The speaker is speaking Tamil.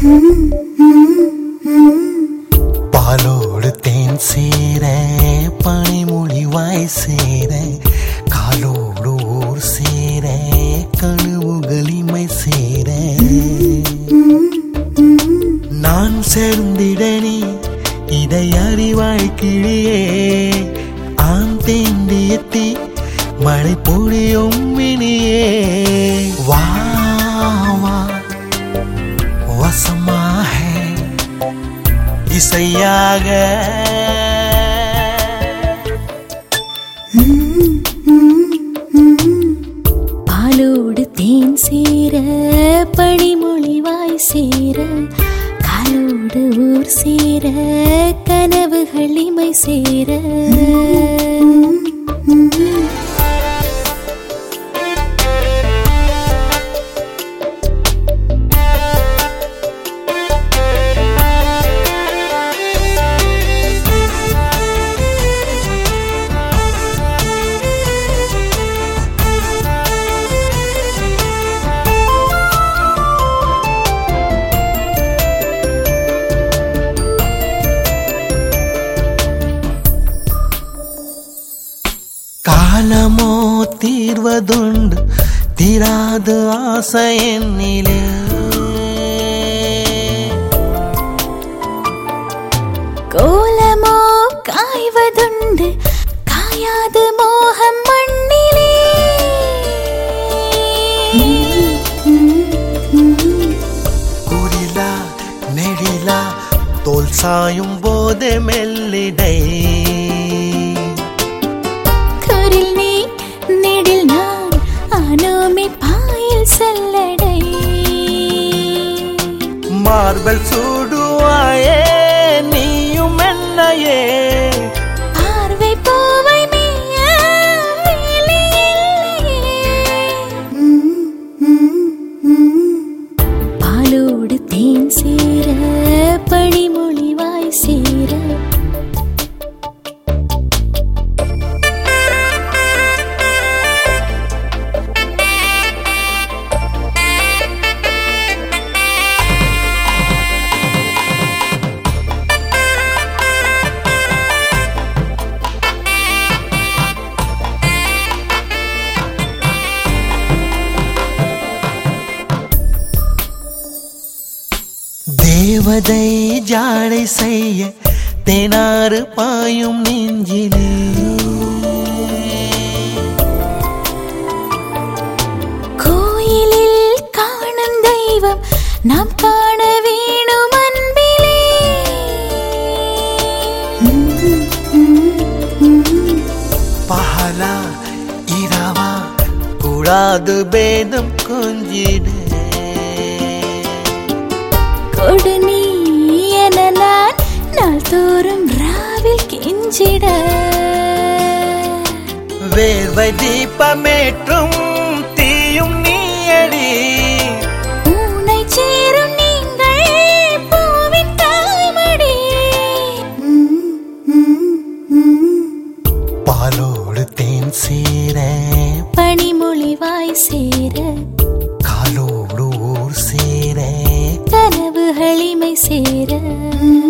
பாலோடு தேன் சேர பனிமொழிவாய் சேர காலோடு ஊர் சேர கனவுகளிமை சேர நான் சேர்ந்திடனே இதை அறிவாய் கிளியே ஆண் தேண்டியத்தி மழை பொழியும் மினியே வா வா வசமாக இசையாக பாலோடு தேன் சேர பனிமொழிவாய் சேர காலோடு ஊர் சேர கனவுகள் இமை சேர காலமோ தீர்வதுண்டு தீராது ஆசை என்னிலே கோலமோ காய்வதுண்டு காயாது மோகம் மண்ணிலே குடிலா நெடிலா தோல் சாயும் போது மெல்லிடை கரில் நீ நெடில் நான் ஆனோமே பாயில் செல்லடை மார்பல் சூடுவாயே நீயும் என்னையே பார்வை பூவை மேய வேலை இல்லையே. பாலோடு தேன் சேர பனிமொழிவாய் சேர தேவதை ஜாடை செய்ய தேனாறு பாயும் நெஞ்சிலே கோயிலில் காணும் தெய்வம் நாம் காண வேணும் அன்பிலே பகலா இரவா கூடாது பேதம் கொஞ்சிடு கொடு நீ என நான் நாள் தோறும் ராவில் கெஞ்சிட வேர்வை தீபமேற்றும் தீயும் நீயடி உன்னை சேரும் நீங்கள் பூவின் தாய்மடி பாலோடு தேன் சேர பனிமொழிவாய் சேர காலோடு ஊர் சேர கனவுகளிமை சேர